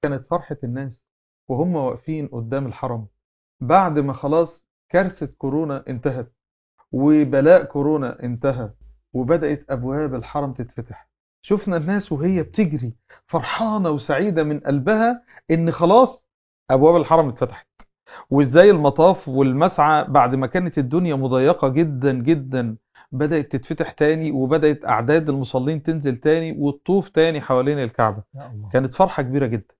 كانت فرحة الناس وهم واقفين قدام الحرم بعد ما خلاص كارثة كورونا انتهت وبلاء كورونا انتهى وبدأت أبواب الحرم تتفتح شفنا الناس وهي بتجري فرحانة وسعيدة من قلبها إن خلاص أبواب الحرم اتفتحت وإزاي المطاف والمسعى بعد ما كانت الدنيا مضيقة جدا جدا بدأت تتفتح تاني وبدأت أعداد المصلين تنزل تاني والطوف تاني حوالين الكعبة يا الله كانت فرحة كبيرة جدا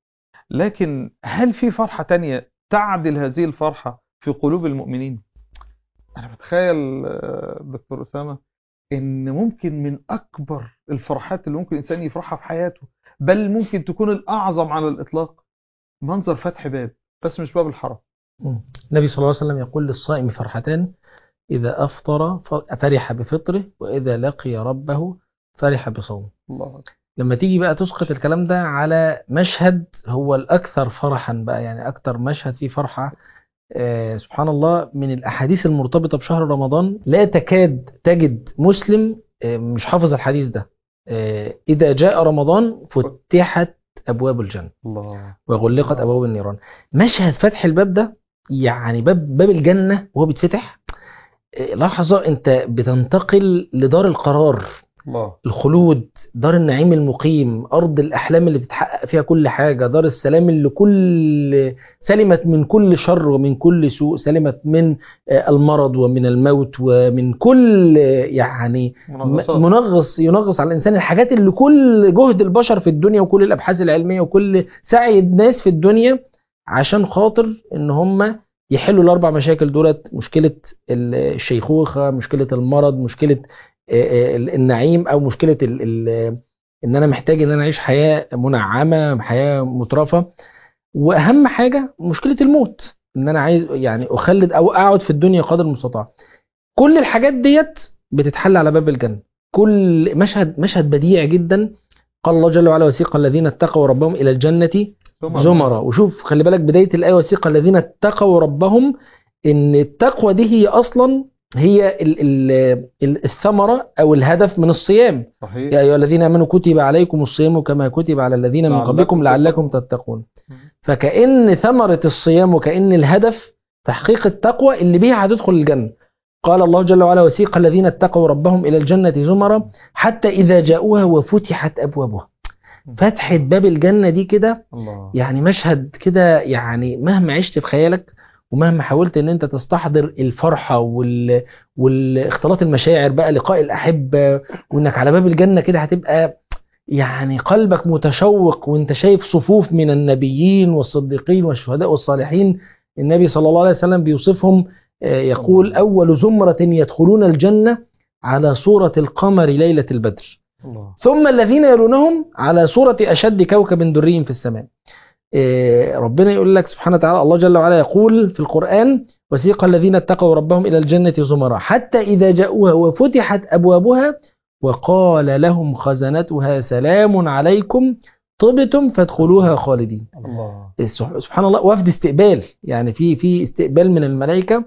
لكن هل في فرحة تانية تعدل هذه الفرحة في قلوب المؤمنين أنا بتخيل آه، دكتور أسامة إن ممكن من أكبر الفرحات اللي ممكن الإنسان يفرحها في حياته بل ممكن تكون الأعظم على الإطلاق منظر فتح باب بس مش باب الحرم مم. النبي صلى الله عليه وسلم يقول للصائم فرحتان إذا أفطر ف- فرح بفطره وإذا لقي ربه فرح بصومه الله أكبر. لما تيجي بقى تسقط الكلام ده على مشهد هو الأكثر فرحا بقى يعني أكثر مشهد فيه فرحة آه سبحان الله من الأحاديث المرتبطة بشهر رمضان لا تكاد تجد مسلم آه مش حافظ الحديث ده آه إذا جاء رمضان فتحت أبواب الجنة الله وغلقت أبواب النيران مشهد فتح الباب ده يعني باب باب الجنة وهو بيتفتح آه، لحظة أنت بتنتقل لدار القرار الله الخلود دار النعيم المقيم أرض الأحلام اللي تتحقق فيها كل حاجة دار السلام اللي كل سلمت من كل شر ومن كل سوء سلمت من آه، المرض ومن الموت ومن كل آه، يعني منغصات. م- منغص ينغص على الإنسان الحاجات اللي كل جهد البشر في الدنيا وكل الأبحاث العلمية وكل سعي الناس في الدنيا عشان خاطر إن هم يحلوا الأربع مشاكل دولت مشكلة الشيخوخة مشكلة المرض مشكلة آه، آه، النعيم او مشكله ال ال ان انا محتاج ان انا اعيش حياه منعمه حياه مترفه واهم حاجه مشكله الموت ان انا عايز يعني اخلد او اقعد في الدنيا قدر المستطاع كل الحاجات ديت بتتحل على باب الجنه كل مشهد مشهد بديع جدا قال الله جل وعلا وسيق الذين اتقوا ربهم الى الجنه ثم زمرة وشوف خلي بالك بداية الآية وسيق الذين اتقوا ربهم إن التقوى دي هي أصلا هي ال ال ال الثمرة أو الهدف من الصيام صحيح يا أيها الذين آمنوا كتب عليكم الصيام كما كتب على الذين من لعلكم قبلكم لعلكم تتقون فكأن ثمرة الصيام وكأن الهدف تحقيق التقوى اللي بيها هتدخل الجنة قال الله جل وعلا وسيق الذين اتقوا ربهم إلى الجنة زمرا حتى إذا جاءوها وفتحت أبوابها فتحة باب الجنة دي كده الله يعني مشهد كده يعني مهما عشت في خيالك ومهما حاولت ان انت تستحضر الفرحة وال... والاختلاط المشاعر بقى لقاء الأحبة وانك على باب الجنة كده هتبقى يعني قلبك متشوق وانت شايف صفوف من النبيين والصديقين والشهداء والصالحين النبي صلى الله عليه وسلم بيوصفهم آه، يقول أول زمرة يدخلون الجنة على صورة القمر ليلة البدر الله ثم الذين يلونهم على صورة أشد كوكب دري في السماء إيه، ربنا يقول لك سبحانه وتعالى الله جل وعلا يقول في القرآن وسيق الذين اتقوا ربهم إلى الجنة زمرا حتى إذا جاءوها وفتحت أبوابها وقال لهم خزنتها سلام عليكم طبتم فادخلوها خالدين الله سبح- سبحان الله وفد استقبال يعني في في استقبال من الملائكة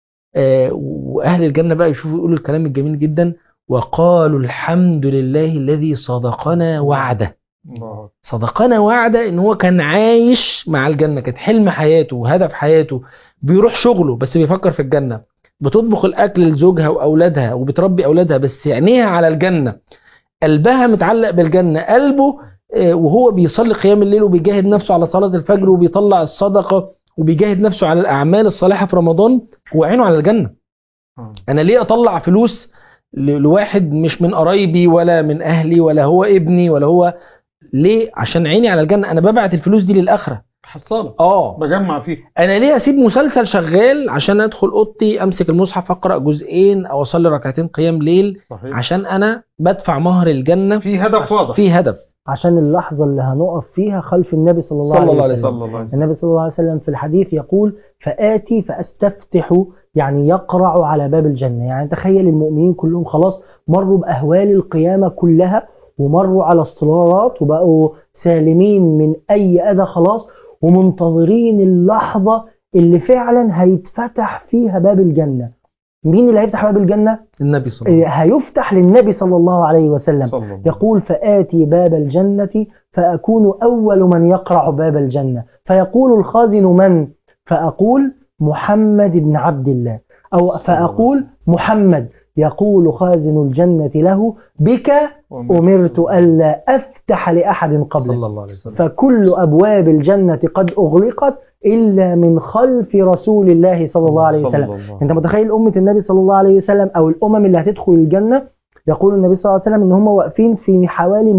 آه، وأهل الجنة بقى يشوفوا يقولوا الكلام الجميل جدا وقالوا الحمد لله الذي صدقنا وعده الله صدقنا وعده ان هو كان عايش مع الجنة كانت حلم حياته وهدف حياته بيروح شغله بس بيفكر في الجنة بتطبخ الأكل لزوجها وأولادها وبتربي أولادها بس عينيها على الجنة قلبها متعلق بالجنة قلبه آه، وهو بيصلي قيام الليل وبيجاهد نفسه على صلاة الفجر وبيطلع الصدقة وبيجاهد نفسه على الأعمال الصالحة في رمضان هو عينه على الجنة آه. انا ليه اطلع فلوس ل- لواحد مش من قرايبي ولا من اهلي ولا هو ابني ولا هو ليه عشان عيني على الجنه انا ببعت الفلوس دي للاخره حصاله اه بجمع فيه انا ليه اسيب مسلسل شغال عشان ادخل اوضتي امسك المصحف اقرا جزئين او اصلي ركعتين قيام ليل صحيح عشان انا بدفع مهر الجنه في هدف واضح في هدف عشان اللحظة اللي هنقف فيها خلف النبي صلى الله, صلى الله عليه عليه وسلم صلى الله عليه وسلم النبي صلى الله عليه وسلم في الحديث يقول فآتي فأستفتح يعني يقرع على باب الجنة يعني تخيل المؤمنين كلهم خلاص مروا بأهوال القيامة كلها ومروا على الصراط وبقوا سالمين من أي أذى خلاص ومنتظرين اللحظة اللي فعلا هيتفتح فيها باب الجنة مين اللي هيفتح باب الجنة؟ النبي صلى الله عليه هيفتح للنبي صلى الله عليه وسلم صلى الله يقول فآتي باب الجنة فأكون أول من يقرع باب الجنة فيقول الخازن من فأقول محمد بن عبد الله أو فأقول محمد يقول خازن الجنة له بك أمرت ألا أفتح لأحد قبلك صلى الله عليه وسلم فكل أبواب الجنة قد أغلقت إلا من خلف رسول الله صلى الله عليه وسلم أنت متخيل أمة النبي صلى الله عليه وسلم أو الأمم اللي هتدخل الجنة يقول النبي صلى الله عليه وسلم إن هم واقفين في حوالي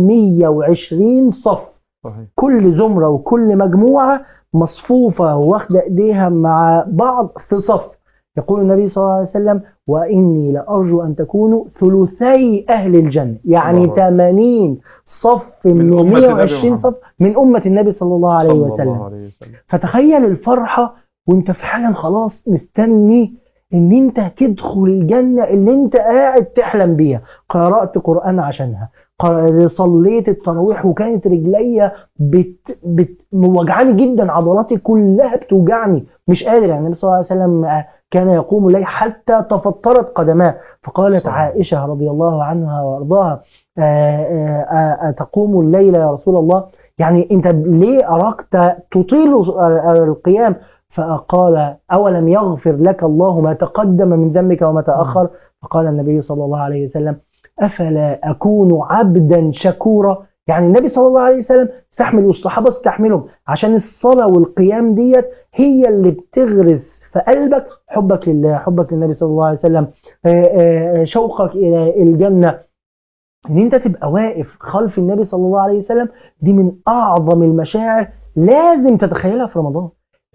120 صف صحيح كل زمرة وكل مجموعة مصفوفة واخدة إيديها مع بعض في صف يقول النبي صلى الله عليه وسلم وإني لأرجو أن تكونوا ثلثي أهل الجنة يعني الله أكبر. 80 صف من, من أمة النبي 120 محمد. صف من أمة النبي صلى الله عليه صلى وسلم الله عليه وسلم فتخيل الفرحة وانت فعلا خلاص مستني ان انت تدخل الجنة اللي انت قاعد تحلم بيها قرأت قرآن عشانها قر- صليت التراويح وكانت رجليا بت... بت... وجعاني جدا عضلاتي كلها بتوجعني مش قادر يعني النبي صلى الله عليه وسلم آه، كان يقوم الليل حتى تفطرت قدماه فقالت صلى. عائشة رضي الله عنها وارضاها آه، آه، آه، آه، تقوم الليل يا رسول الله يعني انت ليه اراك تطيل القيام فقال اولم يغفر لك الله ما تقدم من ذنبك وما تاخر فقال النبي صلى الله عليه وسلم افلا اكون عبدا شكورا يعني النبي صلى الله عليه وسلم استحمل والصحابه استحملهم عشان الصلاه والقيام ديت هي اللي بتغرس في قلبك حبك لله حبك للنبي صلى الله عليه وسلم آه، آه، شوقك الى الجنه ان انت تبقى واقف خلف النبي صلى الله عليه وسلم دي من اعظم المشاعر لازم تتخيلها في رمضان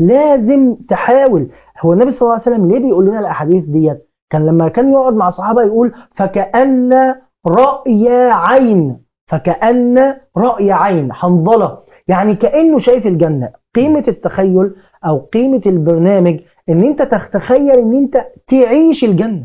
لازم تحاول هو النبي صلى الله عليه وسلم ليه بيقول لنا الاحاديث ديت كان لما كان يقعد مع صحابه يقول فكأن رأي عين فكأن رأي عين حنظلة يعني كأنه شايف الجنة قيمة التخيل أو قيمة البرنامج إن أنت تتخيل إن أنت تعيش الجنة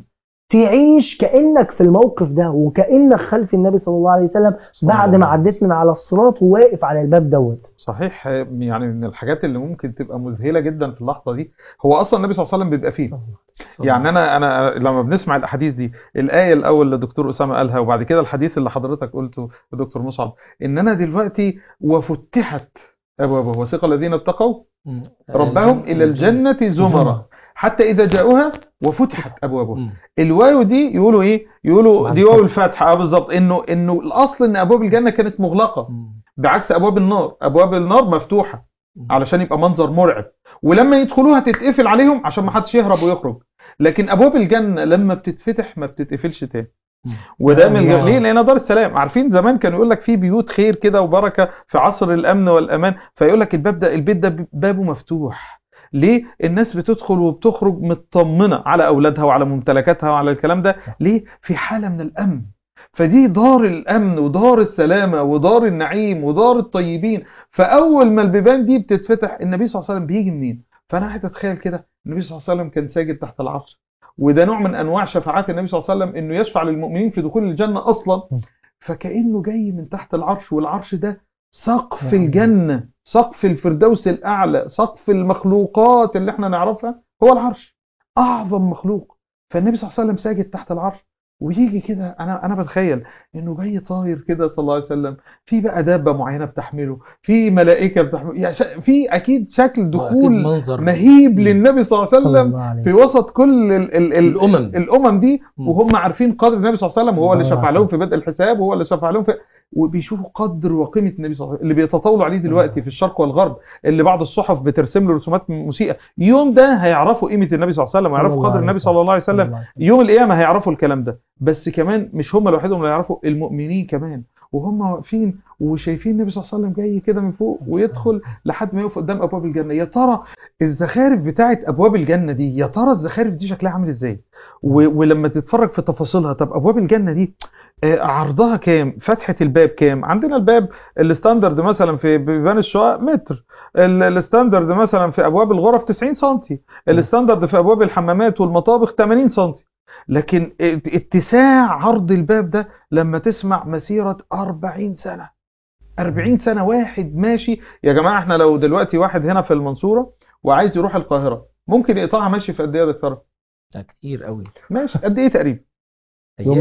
تعيش كأنك في الموقف ده وكأنك خلف النبي صلى الله عليه وسلم بعد ما عديت من على الصراط وواقف على الباب دوت صحيح يعني من الحاجات اللي ممكن تبقى مذهله جدا في اللحظه دي هو اصلا النبي صلى الله عليه وسلم بيبقى فيه يعني انا انا لما بنسمع الاحاديث دي الايه الاول اللي الدكتور اسامه قالها وبعد كده الحديث اللي حضرتك قلته يا دكتور مصعب ان انا دلوقتي وفتحت ابوابه وسيق الذين اتقوا مم. ربهم الى الجنه زمرا حتى اذا جاءوها وفتحت ابوابها مم. الواو دي يقولوا ايه يقولوا مع دي واو الفتح. الفتح اه بالظبط انه انه الاصل ان ابواب الجنه كانت مغلقه مم. بعكس ابواب النار ابواب النار مفتوحه مم. علشان يبقى منظر مرعب ولما يدخلوها تتقفل عليهم عشان ما حدش يهرب ويخرج لكن ابواب الجنه لما بتتفتح ما بتتقفلش تاني مم. وده من الله. ليه لان دار السلام عارفين زمان كانوا يقول لك في بيوت خير كده وبركه في عصر الامن والامان فيقول لك الباب ده البيت ده بابه مفتوح ليه الناس بتدخل وبتخرج مطمنه على اولادها وعلى ممتلكاتها وعلى الكلام ده ليه في حاله من الامن فدي دار الامن ودار السلامه ودار النعيم ودار الطيبين فاول ما البيبان دي بتتفتح النبي صلى الله عليه وسلم بيجي منين فانا قاعد اتخيل كده النبي صلى الله عليه وسلم كان ساجد تحت العرش وده نوع من انواع شفاعات النبي صلى الله عليه وسلم انه يشفع للمؤمنين في دخول الجنه اصلا م. فكانه جاي من تحت العرش والعرش ده سقف نعم. الجنه سقف الفردوس الاعلى سقف المخلوقات اللي احنا نعرفها هو العرش اعظم مخلوق فالنبي صلى الله عليه وسلم ساجد تحت العرش ويجي كده انا انا بتخيل انه جاي طاير كده صلى الله عليه وسلم في بقى دابه معينه بتحمله في ملائكه بتحمله يعني شا- في اكيد شكل أكيد دخول منظر مهيب مم. للنبي صلى الله عليه صلى وسلم الله عليه في وسط كل ال ال ال الأمم. الامم دي مم. وهم عارفين قدر النبي صلى الله عليه وسلم وهو اللي الله شفع يعافيك. لهم في بدء الحساب وهو اللي شفع لهم في وبيشوفوا قدر وقيمه النبي صلى الله عليه وسلم اللي بيتطاولوا عليه دلوقتي في الشرق والغرب اللي بعض الصحف بترسم له رسومات مسيئه يوم ده هيعرفوا قيمه النبي صلى الله عليه وسلم ويعرفوا قدر النبي صلى الله عليه وسلم يوم القيامه هيعرفوا الكلام ده بس كمان مش هم لوحدهم اللي يعرفوا المؤمنين كمان وهم واقفين وشايفين النبي صلى الله عليه وسلم جاي كده من فوق ويدخل لحد ما يقف قدام ابواب الجنه يا ترى الزخارف بتاعه ابواب الجنه دي يا ترى الزخارف دي شكلها عامل ازاي و- ولما تتفرج في تفاصيلها طب ابواب الجنه دي آه، عرضها كام فتحه الباب كام عندنا الباب الستاندرد مثلا في بيبان الشقق متر ال- الستاندرد مثلا في ابواب الغرف 90 سم الستاندرد في ابواب الحمامات والمطابخ 80 سم لكن اتساع عرض الباب ده لما تسمع مسيرة 40 سنة 40 سنة واحد ماشي يا جماعة احنا لو دلوقتي واحد هنا في المنصورة وعايز يروح القاهرة ممكن يقطعها ماشي في قد ايه يا دكتور ده كتير قوي ماشي قد ايه تقريبا أيام. يومين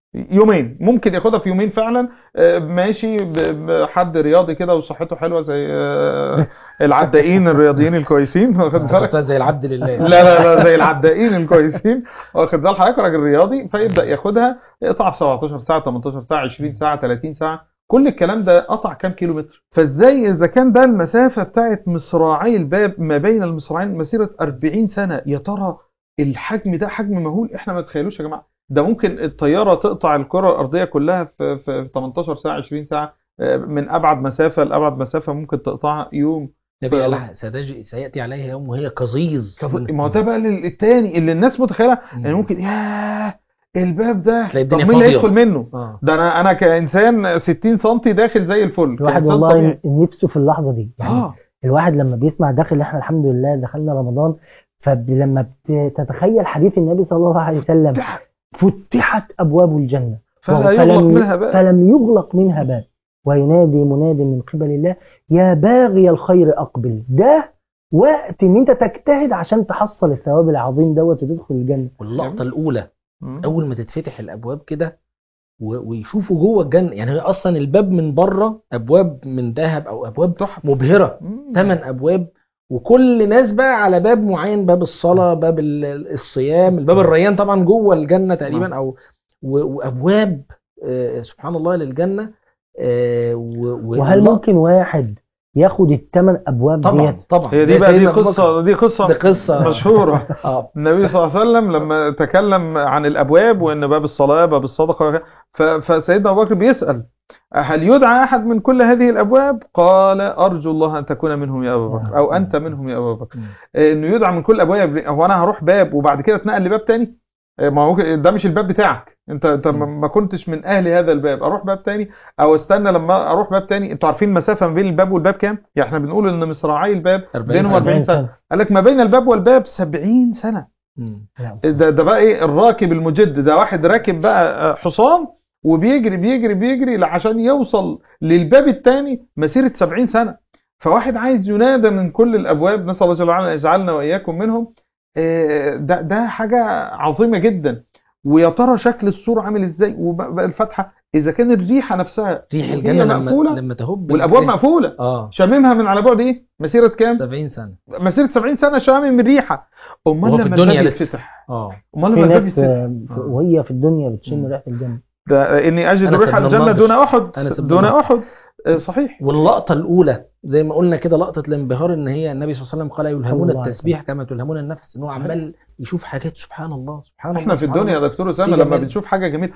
يومين ممكن ياخدها في يومين فعلا آه، ماشي ب- بحد رياضي كده وصحته حلوه زي آه، العدائين الرياضيين الكويسين واخد بالك خدتها زي العبد لله لا لا لا زي العدائين الكويسين واخد بال حضرتك راجل رياضي فيبدا ياخدها يقطع في 17 ساعه 18 ساعه 20 ساعه 30 ساعه كل الكلام ده قطع كام كيلو متر فازاي اذا كان ده المسافه بتاعت مصراعي الباب ما بين المصراعين مسيره 40 سنه يا ترى الحجم ده حجم مهول احنا ما نتخيلوش يا جماعه ده ممكن الطياره تقطع الكره الارضيه كلها في في في 18 ساعه 20 ساعه آه، من ابعد مسافه لابعد مسافه ممكن تقطعها يوم نبي ف- الله ستجي سياتي عليها يوم وهي كظيظ ما هو ده بقى الثاني اللي الناس متخيله يعني ممكن ياه الباب ده تلاقي طب الدنيا مين اللي فاضية. هيدخل منه اه ده انا انا كانسان 60 سم داخل زي الفل الواحد كإنسان والله طبيعي. نفسه في اللحظه دي يعني اه الواحد لما بيسمع داخل احنا الحمد لله دخلنا رمضان فلما تتخيل حديث النبي صلى الله عليه وسلم فتح- فتحت ابواب الجنه فلا يغلق فلم- منها بقى فلم يغلق منها باب وينادي مناد من قبل الله يا باغي الخير اقبل ده وقت ان انت تجتهد عشان تحصل الثواب العظيم دوت وتدخل الجنه واللقطه الاولى مم. اول ما تتفتح الابواب كده و- ويشوفوا جوه الجنه يعني هي اصلا الباب من بره ابواب من ذهب او ابواب تحفه مبهره مم. ثمان ابواب وكل ناس بقى على باب معين باب الصلاه باب ال- الصيام الباب الريان طبعا جوه الجنه تقريبا او و- وابواب آه، سبحان الله للجنه آه، و- و- وهل والله- ممكن واحد ياخد الثمان ابواب طبعا ديت طبعا هي دي زي بقى دي سيدنا أبو بكر. قصه دي قصه دي قصه مشهوره اه النبي صلى الله عليه وسلم لما تكلم عن الابواب وان باب الصلاه باب الصدقه ف- فسيدنا ابو بكر بيسال هل يدعى احد من كل هذه الابواب؟ قال ارجو الله ان تكون منهم يا ابا بكر او انت منهم يا ابا بكر. انه يدعى من كل الابواب هو انا هروح باب وبعد كده اتنقل لباب تاني؟ ما هو ممكن- ده مش الباب بتاعك انت انت ما- ما كنتش من اهل هذا الباب اروح باب تاني او استنى لما اروح باب تاني انتوا عارفين المسافه ما بين الباب والباب كام؟ يعني احنا بنقول ان مصراعي الباب 40 بينهم سنة. 40 سنه قال لك ما بين الباب والباب 70 سنه مم. ده ده بقى ايه الراكب المجد ده واحد راكب بقى حصان وبيجري بيجري بيجري عشان يوصل للباب الثاني مسيرة 70 سنة فواحد عايز ينادى من كل الابواب نسال الله جل وعلا ان يجعلنا واياكم منهم آه، ده ده حاجة عظيمة جدا ويا ترى شكل السور عامل ازاي وبقى الفتحة اذا كان الريحة نفسها ريح هي الجنه لما مقفولة لما تهب والابواب الريح. مقفولة اه شاممها من على بعد ايه مسيرة كام 70 سنه مسيرة 70 سنة شامم الريحة امال وهو في لما الدنيا الباب لسه. يتفتح اه امال في لما الباب ناس يتفتح آه، في- آه. وهي في الدنيا بتشم مم. ريحه الجنه ده اني اجد أنس ريح بن الجنه النضر. دون احد أنس بن دون النضر. احد آه، صحيح واللقطه الاولى زي ما قلنا كده لقطه الانبهار ان هي النبي صلى الله عليه وسلم قال صلى يلهمون الله عليه التسبيح كما تلهمون النفس ان هو صحيح. عمال يشوف حاجات سبحان الله سبحان الله احنا في سبحان الدنيا يا الله. دكتور اسامه في لما جمال. بنشوف حاجه جميله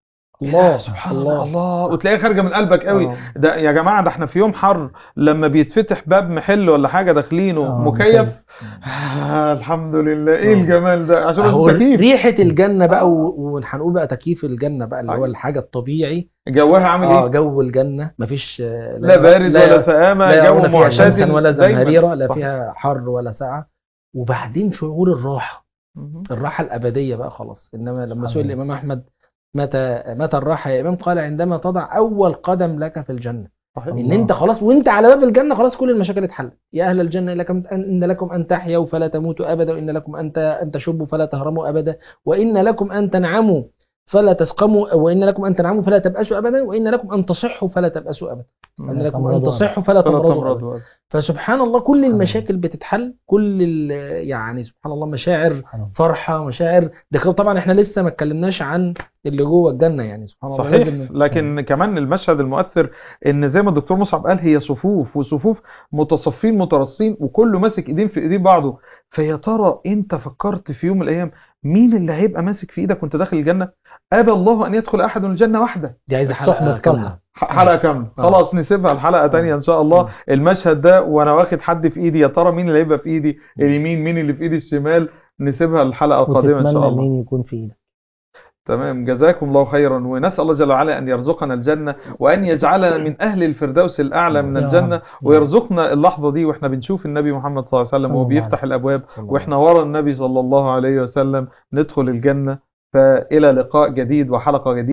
الله سبحان الله الله وتلاقيها خارجه من قلبك قوي آه. ده يا جماعه ده احنا في يوم حر لما بيتفتح باب محل ولا حاجه داخلينه آه، مكيف مكيف. آه الحمد لله ايه آه. الجمال ده عشان أهو بس تكييف ريحه الجنه بقى و- وهنقول بقى تكييف الجنه بقى اللي هو أيوة. الحاجه الطبيعي جوها عامل اه ايه جو الجنه مفيش آه، لا بارد ولا سقامه لا جو يرون فيها معتدل شمسا ولا دايماً. زمهريره لا صح. فيها حر ولا سقعه وبعدين شعور الراحه مهم. الراحه الابديه بقى خلاص انما لما سبحان سئل الله. الامام احمد متى متى الراحه يا امام قال عندما تضع اول قدم لك في الجنه صحيح ان الله. انت خلاص وانت على باب الجنه خلاص كل المشاكل اتحلت يا اهل الجنه لكم ان لكم ان تحيوا فلا تموتوا ابدا وان لكم ان ت- ان تشبوا فلا تهرموا ابدا وان لكم ان تنعموا فلا تسقموا وان لكم ان تنعموا فلا تبأسوا ابدا وان لكم ان تصحوا فلا تبأسوا ابدا وان لا لكم ان تمرضوا تصحوا فلا فلا تمرضوا ابدا تمرضوا فسبحان الله كل المشاكل بتتحل كل ال- يعني سبحان الله مشاعر سبحان الله. فرحه مشاعر ده كده طبعا احنا لسه ما اتكلمناش عن اللي جوه الجنه يعني سبحان الله صحيح لازم- لكن كمان المشهد المؤثر ان زي ما الدكتور مصعب قال هي صفوف وصفوف متصفين مترصين وكله ماسك ايدين في ايدين بعضه فيا ترى انت فكرت في يوم من الايام مين اللي هيبقى ماسك في ايدك وانت داخل الجنه ابى الله ان يدخل احد الجنه وحده دي عايزه الصحبة حلقه الصالحة. كامله ح- حلقه كامله آه. خلاص نسيبها الحلقه تانية ان شاء الله آه. المشهد ده وانا واخد حد في ايدي يا ترى مين اللي هيبقى في ايدي اليمين مين اللي في ايدي الشمال نسيبها الحلقه القادمه ان شاء وتتمنى الله مين يكون في ايدك تمام جزاكم الله خيرا ونسأل الله جل وعلا أن يرزقنا الجنة وأن يجعلنا من أهل الفردوس الأعلى من يا الجنة رب. ويرزقنا اللحظة دي وإحنا بنشوف النبي محمد صلى الله عليه وسلم صلى وهو الله بيفتح عليه الأبواب صلى الله وإحنا ورا النبي صلى الله عليه وسلم ندخل الجنة فإلى لقاء جديد وحلقة جديدة